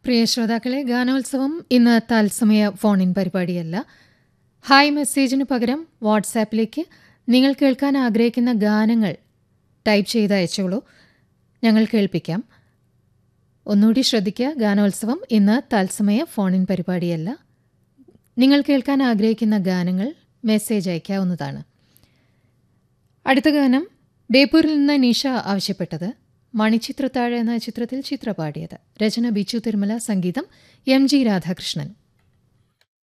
പ്രിയ ശ്രോതാക്കളെ ഗാനോത്സവം ഇന്ന് തത്സമയ ഫോൺ ഇൻ പരിപാടിയല്ല ഹായ് മെസ്സേജിന് പകരം വാട്സാപ്പിലേക്ക് നിങ്ങൾ കേൾക്കാൻ ആഗ്രഹിക്കുന്ന ഗാനങ്ങൾ ടൈപ്പ് ചെയ്ത് അയച്ചോളൂ ഞങ്ങൾ കേൾപ്പിക്കാം ഒന്നുകൂടി ശ്രദ്ധിക്കുക ഗാനോത്സവം ഇന്ന് തത്സമയ ഫോൺ ഇൻ പരിപാടിയല്ല നിങ്ങൾ കേൾക്കാൻ ആഗ്രഹിക്കുന്ന ഗാനങ്ങൾ മെസ്സേജ് അയക്കാവുന്നതാണ് അടുത്ത ഗാനം ബേപ്പൂരിൽ നിന്ന് നിഷ ആവശ്യപ്പെട്ടത് മണിച്ചിത്രത്താഴ് എന്ന ചിത്രത്തിൽ ചിത്ര പാടിയത് രചന ബിച്ചു തിരുമല സംഗീതം എം ജി രാധാകൃഷ്ണൻ